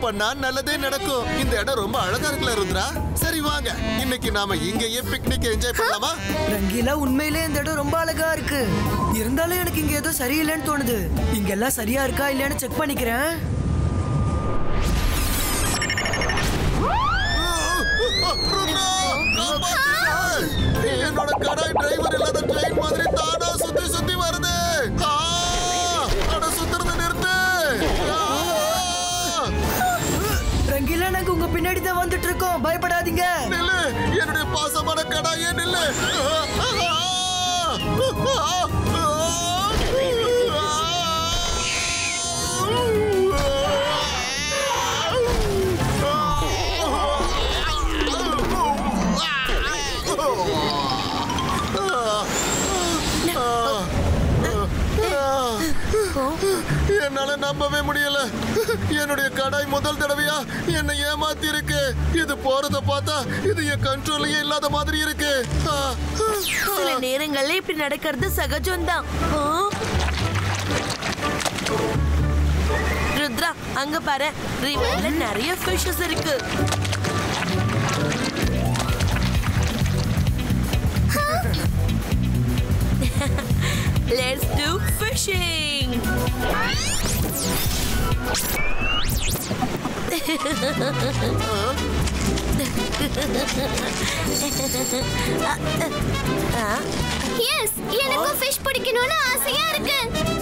பண்ணா நல்லதே நடக்கும் இந்த இடம் ரொம்ப அழகா இருக்குல்ல ருத்ரா சரி வாங்க இன்னைக்கு நாம இங்கேயே பிக்னிக் என்ஜாய் பண்ணலாமா ரங்கீலா உண்மையிலே இந்த இடம் ரொம்ப அழகா இருக்கு இருந்தாலும் எனக்கு இங்க ஏதோ சரியில்லைன்னு தோணுது இங்க எல்லாம் சரியா இருக்கா இல்லையான்னு செக் பண்ணிக்கிறேன் ருத்ரா, காப்பாத்துங்க. என்னோட கடாய் டிரைவர் இல்லாத ட்ரெயின் மாதிரி தானா சுத்தி சுத்தி வருது ஆ, அட சுத்துறத நிறுத்து ஆ. ரங்கீலா நாங்க உங்க பின்னாடி தான் வந்துட்டு இருக்கோம் பயப்படாதீங்க நில்லு என்னுடைய பாசமான கடாயே நில்லு என்னால நம்பவே முடியல என்னுடைய கடாய் முதல் தடவையா என்னை ஏமாத்தி இருக்கு இது போறத பார்த்தா இது என் கண்ட்ரோல்லயே இல்லாத மாதிரி இருக்கு ஆ, ஆ, சில நேரங்கள்ல இப்படி நடக்கிறது சகஜம்தான் ஆ? ருத்ரா அங்க பாரு ரிவர்ல நிறைய ஃபிஷஸ் இருக்கு Let's do fishing. எஸ் எனக்கும் ஃபிஷ் பிடிக்கணும்னு ஆசையா இருக்கு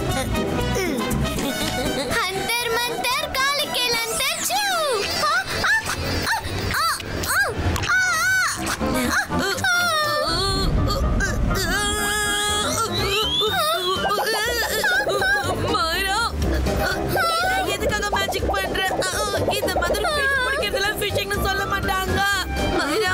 ஹண்டர் மந்தர் காலிக்கேல் அந்தர் சூ ஆ, ஆ, ஆ, ஆ, ஆ, ஆ, மைரா எதுக்காக மேஜிக் பண்ற இந்த மாதிரி ஃபிஷ் பிடிக்கிறதுலாம் ஃபிஷிங்னு சொல்ல மாட்டாங்க மைரா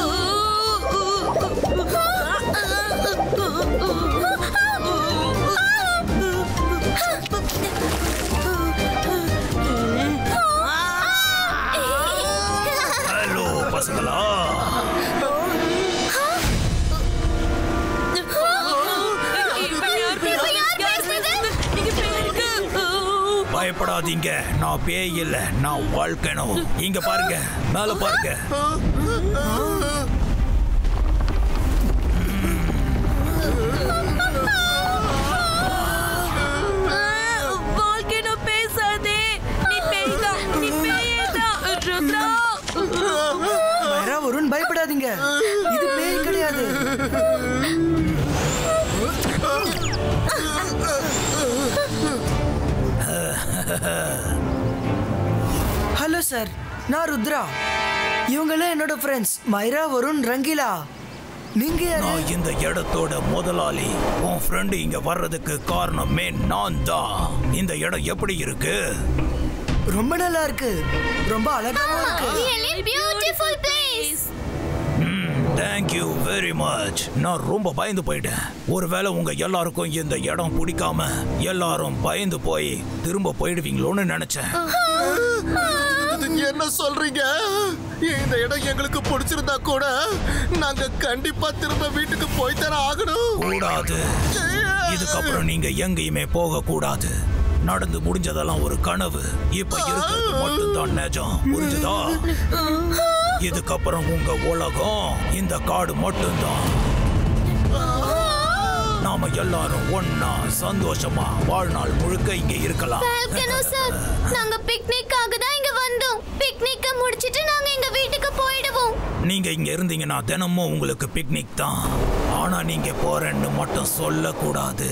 ஹலோ பசங்களா இப்ப யார் பேசுறது? இங்க பேருக்கு. பயப்படாதீங்க நான் பேய் இல்ல நான் வாழ்க்கணும் இங்க பாருங்க மேல பாருங்க வால்கேனோ பேசாதே நீ பேய்தான் நீ பேயேதான் ருத்ரா மைரா வருண் பயப்படாதீங்க இது பேய் கிடையாது ஹலோ சார் நான் ருத்ரா இவங்கெல்லாம் என்னோட ஃப்ரெண்ட்ஸ் மைரா வருண் ரங்கீலா நீங்க யாரு நான் இந்த இடத்தோட முதலாளி உன் ஃப்ரெண்டு இங்க வர்றதுக்கு காரணமே நான் தான் இந்த இடம் எப்படி இருக்கு ரொம்ப நல்லா இருக்கு ரொம்ப அழகாவும் இருக்கு really beautiful place thank you very much நான் ரொம்ப பயந்து போயிட்டேன் ஒருவேளை உங்க எல்லாருக்கும் இந்த இடம் பிடிக்காம எல்லாரும் பயந்து போய் திரும்ப போயிடுவீங்களோன்னு நினைச்சேன் இது என்ன சொல்றீங்க இந்த இடம் எங்களுக்கு பிடிச்சிருந்தா கூட நாங்க கண்டிப்பா திரும்ப வீட்டுக்கு போய் தானே ஆகணும் கூடாது இதுக்கப்புறம் நீங்க எங்கேயுமே போக கூடாது நடந்து முடிஞ்சதெல்லாம் ஒரு கனவு இப்ப இருக்கிறது மட்டும்தான் நிஜம் புரிஞ்சுதா இதுக்கப்புறம் உங்க உலகம் இந்த காடு மட்டும்தான் நாம எல்லாரும் ஒன்னா சந்தோஷமா வாழ்நாள் முழுக்க இங்க இருக்கலாம் வேல்கனோ சார் நாங்க பிக்னிக்காக தான் இங்க வந்தோம் பிக்னிக்க முடிச்சிட்டு நாங்க எங்க வீட்டுக்கு போயிடுவோம் நீங்க இங்க இருந்தீங்கன்னா தினமும் உங்களுக்கு பிக்னிக் தான் ஆனா நீங்க போறேன்னு மட்டும் சொல்லக்கூடாது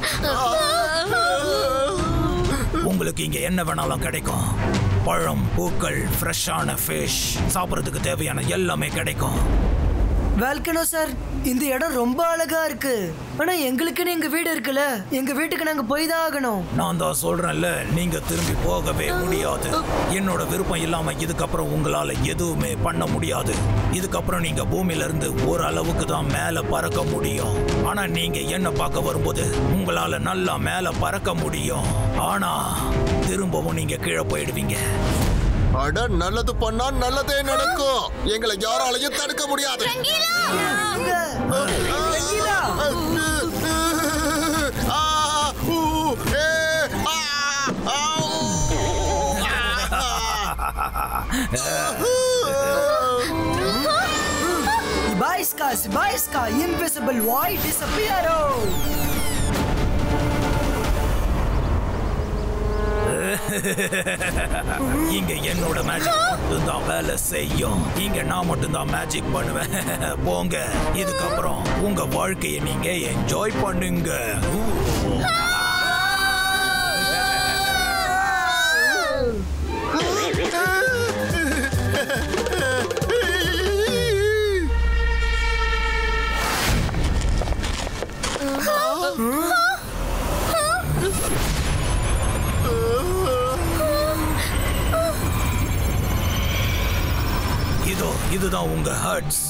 உங்களுக்கு இங்க என்ன வேணாலும் கிடைக்கும் பழம் பூக்கள் ஃப்ரெஷ்ஷான ஃபிஷ் சாப்பிட்றதுக்கு தேவையான எல்லாமே கிடைக்கும் வேல்கனோ சார் இந்த இடம் ரொம்ப அழகா இருக்கு ஆனா எங்களுக்குன்னு எங்க வீடு இருக்குல்ல எங்க வீட்டுக்கு நாங்க போய் தான் ஆகணும் நான் தான் சொல்றேன்ல நீங்க திரும்பி போகவே முடியாது என்னோட விருப்பம் இல்லாம இதுக்கப்புறம் உங்களால எதுவுமே பண்ண முடியாது இதுக்கப்புறம் நீங்க பூமியில இருந்து ஒரு அளவுக்கு தான் மேல பறக்க முடியும் ஆனா நீங்க என்ன பார்க்க வரும்போது உங்களால நல்லா மேல பறக்க முடியும் ஆனா திரும்பவும் நீங்க கீழே போயிடுவீங்க அட நல்லது பண்ணா நல்லதே நடக்கும் எங்களை யாராலையும் தடுக்க முடியாது ஆ, ஊ, ஏ, ஆ, ஆ, ஊ. Ibaiska, Ibaiska, invisible void disappearo. இங்க என்னோட மேஜிக் மட்டும்தான் வேலை செய்யும் இங்க நான் மட்டும்தான் மேஜிக் பண்ணுவேன் போங்க இதுக்கப்புறம் உங்க வாழ்க்கையை நீங்க என்ஜாய் பண்ணுங்க ஊ. இதோ இதுதான் உங்க ஹர்ட்ஸ்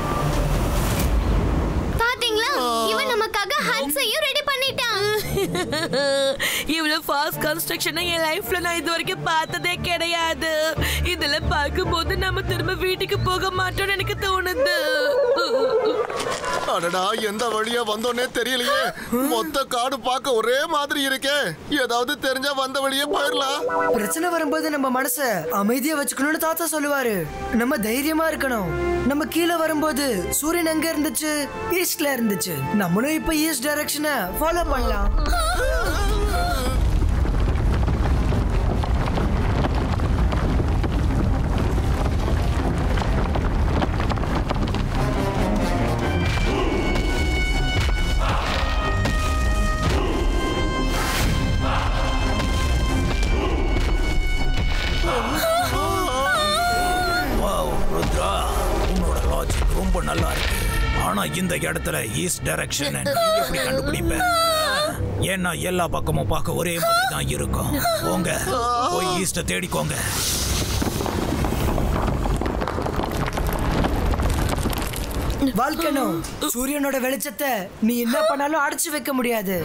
பாத்தீங்களா இவன் நமக்காக ஹட்ஸையும் ரெடி பண்ணிட்டான் இவ்வளவு ஃபாஸ்ட் கன்ஸ்ட்ரக்ஷனை என் லைஃப்ல நான் இது வரைக்கும் பார்த்ததே கிடையாது இதெல்லாம் பார்க்கும்போது நம்ம திரும்ப வீட்டுக்கு போக மாட்டோம்னு எனக்கு தோணுது அடடா எந்த வழியா வந்தோன்னே தெரியலையே மொத்த காடு பார்க்க ஒரே மாதிரி இருக்கே ஏதாவது தெரிஞ்சா வந்த வழியே போயிடலாம் பிரச்சனை வரும்போது நம்ம மனச அமைதியா வச்சுக்கணும்னு தாத்தா சொல்லுவாரு நம்ம தைரியமா இருக்கணும் நம்ம கீழே வரும்போது சூரியன் எங்க இருந்துச்சு ஈஸ்ட்ல இருந்துச்சு நம்மளும் இப்ப ஈஸ்ட் டைரக்ஷனை ஃபாலோ பண்ணலாம் வாவ் ருத்ரா உன்னோட லாஜிக் ரொம்ப நல்லா இருக்கு ஆனா இந்த இடத்துல ஈஸ்ட் டைரக்ஷன் எப்படி கண்டுபிடிப்ப ஏன்னா எல்லா பக்கமும் பார்க்க ஒரே மாதிரி தான் இருக்கும் போங்க போய் ஈஸ்ட தேடிக்கோங்க வாழ்க்கணும் சூரியனோட வெளிச்சத்தை நீ என்ன பண்ணாலும் அடைச்சு வைக்க முடியாது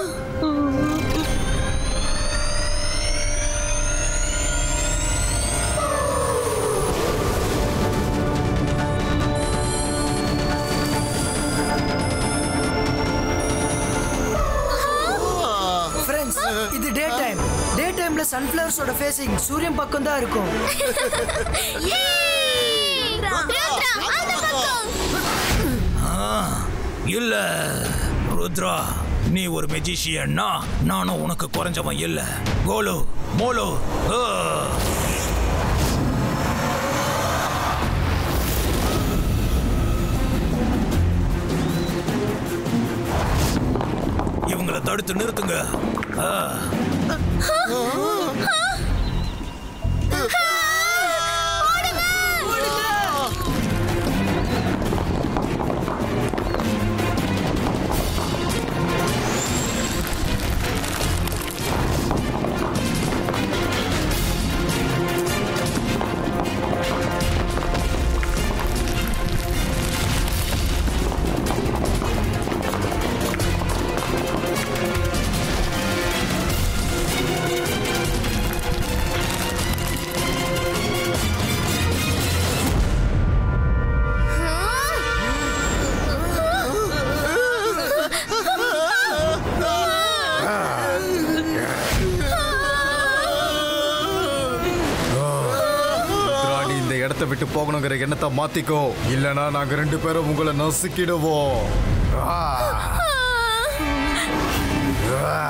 ஃப்ரெண்ட்ஸ் இது டே டைம் டே டைம்ல சன்ஃபிளவர்ஸோட ஃபேஸிங் சூரியன் பக்கம் தான் இருக்கும் ருத்ரா, அந்த பக்கம் இல்ல ருத்ரா நீ ஒரு மெஜிஷியன்னா நானும் உனக்கு குறைஞ்சவன் இல்ல கோலு மோலு ஆ. இவங்களை தடுத்து நிறுத்துங்க ஆ. ராணி இந்த இடத்த விட்டு போகணுங்கிற எண்ணத்தை மாத்திக்கோ இல்லனா நாங்க ரெண்டு பேரும் உங்களை நசுக்கிடுவோம் ஆ. ஆ.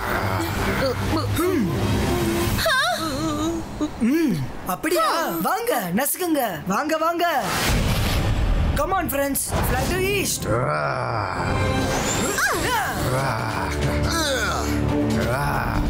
அப்படியா வாங்க நசுக்குங்க வாங்க வாங்க come on friends flag to east ஆ. ஆ.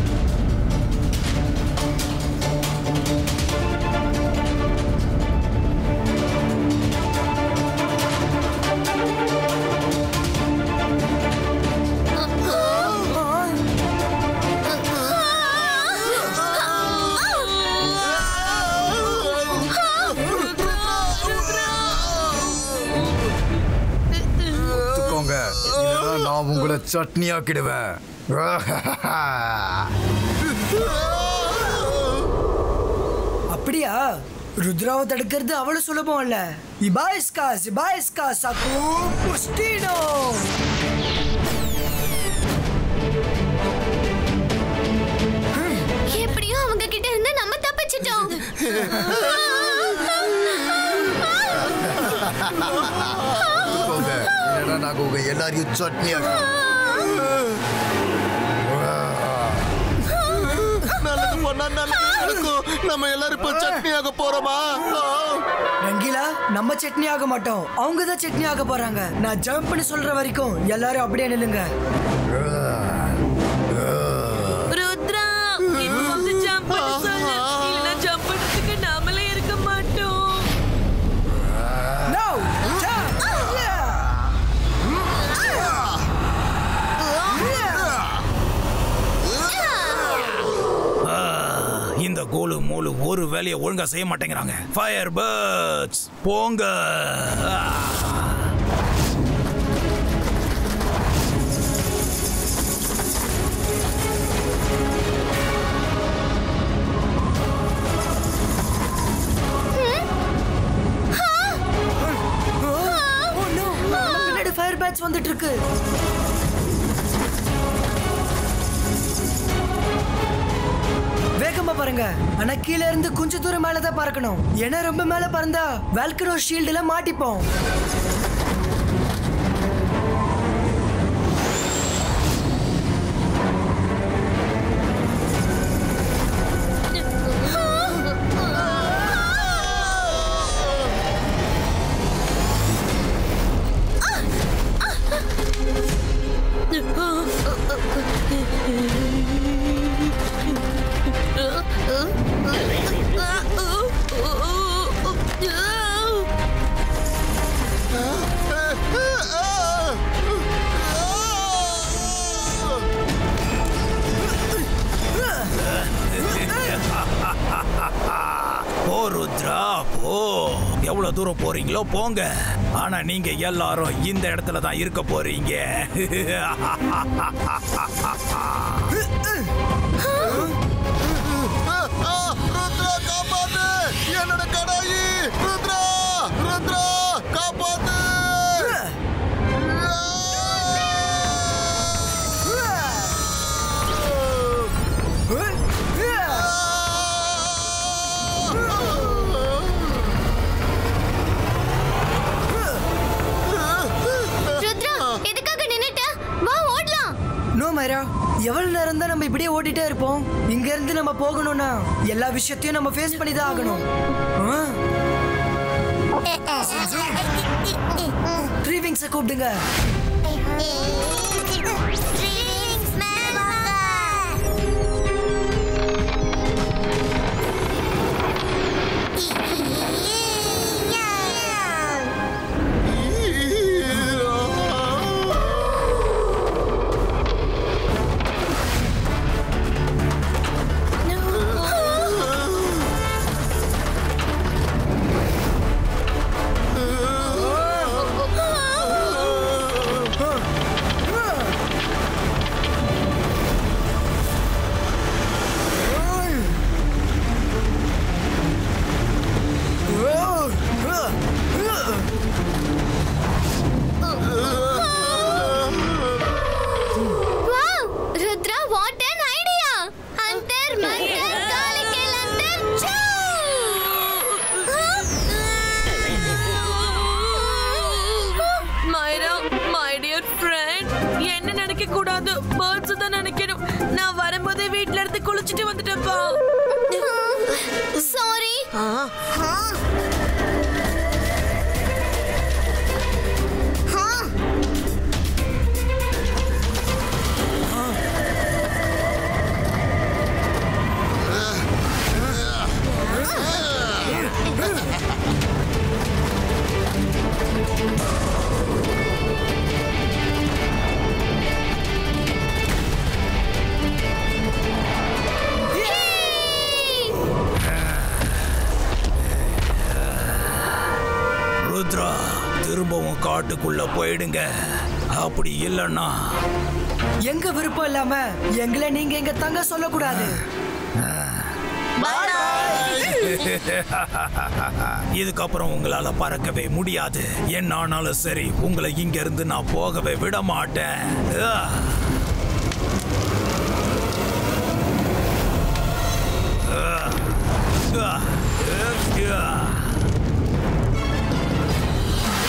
ஒத்துக்கோங்க இல்லைன்னா நான் உங்களை சட்னி ஆக்கிடுவேன் அப்படியா ருத்ராவை தடுக்கிறது அவ்வளவு சுலபம் இல்ல இபாய்ஸ்கா சிபாய்ஸ்கா சகு புஸ்டினோ எப்படியும் அவங்க கிட்ட இருந்து நம்ம தப்பிச்சிட்டோம் போங்க இல்லைன்னா நாங்க உங்க எல்லாரையும் சட்னியா நல்லது பண்ணா நல்லது நடக்கும் நம்ம எல்லாரும் இப்ப சட்னி ஆக போறோமா ஆ. ரங்கீலா நம்ம சட்னி ஆக மாட்டோம் அவங்க தான் சட்னி ஆக போறாங்க நான் ஜம்ப் பண்ணி சொல்ற வரைக்கும் எல்லாரும் அப்படியே நில்லுங்க ருத்ரா இப்ப வந்து ஜம்ப் பண்ண சொல்லு இல்லனா ஜம்ப் பண்றதுக்கு நாமளே இருக்க மாட்டோம் No! Jump! Yeah! இந்த கோலு மூலு ஒரு வேலையை ஒழுங்கா செய்ய மாட்டேங்கிறாங்க ஃபயர் பேர்ட்ஸ் போங்க ஆ. Oh no! நம்ம பின்னாடி ஃபயர் பேட்ச் வந்துட்டு இருக்கு வேகமா பாருங்க ஆனா கீழ இருந்து கொஞ்ச தூரம் மேல தான் பறக்கணும் ஏன்னா ரொம்ப மேல பறந்தா வேல்கனோ ஷீல்டுல மாட்டிப்போம் போ ருத்ரா போ எவ்வளவு தூரம் போறீங்களோ போங்க ஆனா நீங்க எல்லாரும் இந்த இடத்துல தான் இருக்க போறீங்க ஆ, ருத்ரா காப்பாத்து என்னோட கடாயி ருத்ரா ருத்ரா காப்பாத்து ருத்ரா எதுக்காக நின்னுட்ட வா ஓடலாம் நோ மைரா எவ்வளவு நேரம் தான் நம்ம இப்படியே ஓட்டிட்டே இருப்போம் இங்க இருந்து நம்ம போகணும்னா எல்லா விஷயத்தையும் நம்ம ஃபேஸ் பண்ணி தான் ஆகணும் த்ரீ விங்ஸை கூப்பிடுங்க wow Rudra what an idea அந்தர் மந்தர் காலிக்கல் அந்தர் சூ மைரா மை டியர் ஃப்ரெண்ட் என்ன நினைக்க கூடாது பேர்ட்ஸ் தான் நினைக்கணும் நான் வரும்போதே வீட்ல இருந்து குளிச்சிட்டு வந்துட்டேன்ப்பா சாரி ருத்ரா திரும்பவும் காட்டுக்குள்ள போயிடுங்க அப்படி இல்லைன்னா எங்க விருப்பம் இல்லாம எங்களை நீங்க எங்க தங்க சொல்லக்கூடாது இதுக்கப்புறம் உங்களால பறக்கவே முடியாது என்ன ஆனாலும் சரி உங்களை இங்க இருந்து நான் போகவே விட மாட்டேன் ஆ. ஆ. ஆ. ஆ.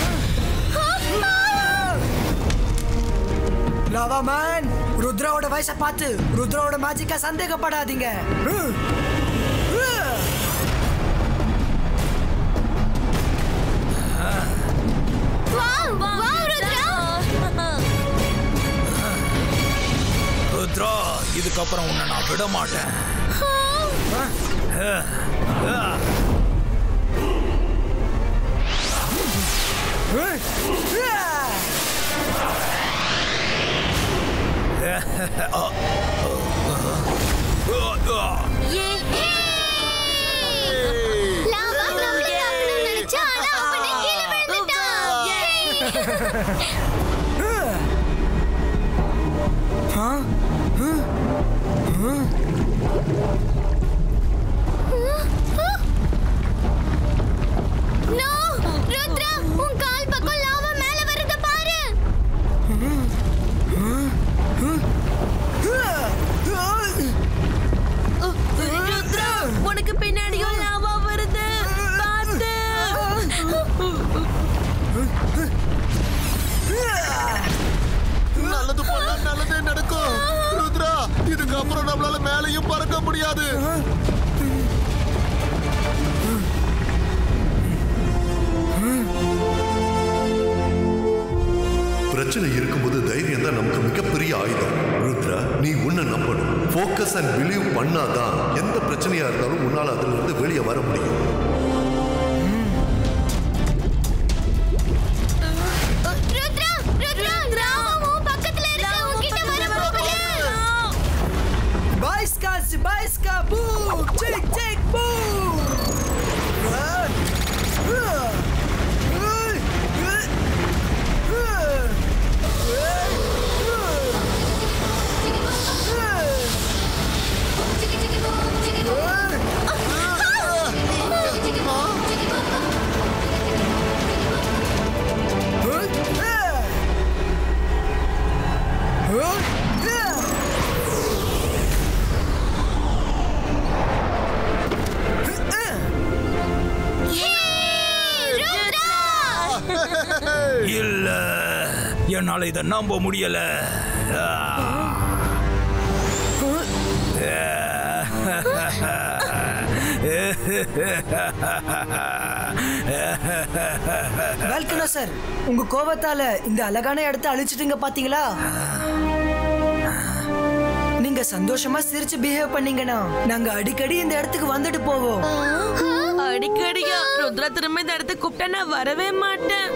லாவா மேன் ருத்ராவோட வயசை பார்த்து ருத்ராவோட மேஜிக்கா சந்தேகப்படாதீங்க hmm. Hmm. Wow wow Rudra Rudra இதுக்கப்புறம் உன்னை நான் விட மாட்டேன் லாவா நம்மள தாக்கணும்னு நினைச்சா ஆனா அவனே கீழே விழுந்துட்டான் ஆ? நோ ருத்ரா உன் கால் பக்கம் லாவா மேல வரத பாரு ருத்ரா உனக்கு பின்னாடியும் லாவா வருது பார்த்து நல்லது பண்ணா நல்லதே நடக்கும் ருத்ரா இதுக்கப்புறம் நம்மளால மேலையும் பறக்க முடியாது பிரச்சனை இருக்கும்போது தைரியம் தான் நமக்கு மிகப்பெரிய ஆயுதம் ருத்ரா நீ உன்னை நம்பணும் ஃபோக்கஸ் அண்ட் பிலீவ் பண்ணாதான் எந்த பிரச்சனையா இருந்தாலும் உன்னால அதுல இருந்து வெளியே வர முடியும் ருத்ரா ருத்ரா லாவா உன் பக்கத்துல இருக்கு உன்கிட்ட வர போகுது Bajska si bajska, bum! Ček, ček, bum! இல்ல என்னால இதை நம்ப முடியல வெல்கனோ சார் உங்க கோபத்தால இந்த அழகான இடத்த அழிச்சிட்டீங்க பாத்தீங்களா நீங்க சந்தோஷமா சிரிச்சு பிஹேவ் பண்ணீங்கன்னா நாங்க அடிக்கடி இந்த இடத்துக்கு வந்துட்டு போவோம் அடிக்கடியா ருத்ரா திரும்ப இந்த இடத்துக்கு கூப்பிட்டா நான் வரவே மாட்டேன்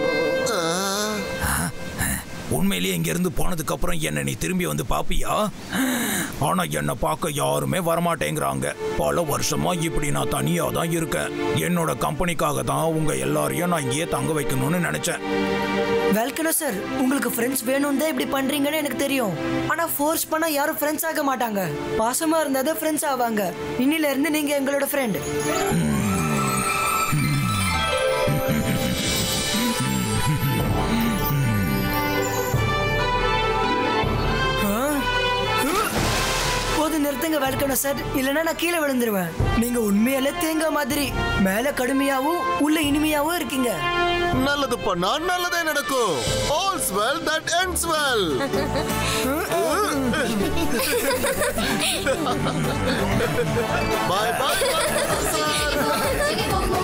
உண்மையிலேயே இங்க இருந்து போனதுக்கு அப்புறம் என்ன நீ திரும்பி வந்து பாப்பியா ஆனா என்னை பார்க்க யாருமே வரமாட்டேங்கிறாங்க பல வருஷமா இப்படி நான் தனியா தான் இருக்கேன் என்னோட கம்பெனிக்காக தான் உங்க எல்லாரையும் நான் இங்கேயே தங்க வைக்கணும்னு நினைச்சேன் வெல்கனோ சார் உங்களுக்கு ஃப்ரெண்ட்ஸ் வேணும் தான் இப்படி பண்றீங்கன்னு எனக்கு தெரியும் ஆனா ஃபோர்ஸ் பண்ணா யாரும் ஃப்ரெண்ட்ஸ் ஆக மாட்டாங்க பாசமா இருந்தா தான் ஃப்ரெண்ட்ஸ் ஆவாங்க இன்னில இருந்து நீங்க எங்களோட ஃப்ரெண்ட் போது நிறுத்துங்க வெல்கனோ சார் இல்லைன்னா நான் கீழே விழுந்துருவேன் நீங்க உண்மையாலே தேங்காய் மாதிரி மேல கடுமையாவும் உள்ள இனிமையாவும் இருக்கீங்க நல்லது பண்ணா நல்லதே நடக்கும் all's well that ends well bye bye sir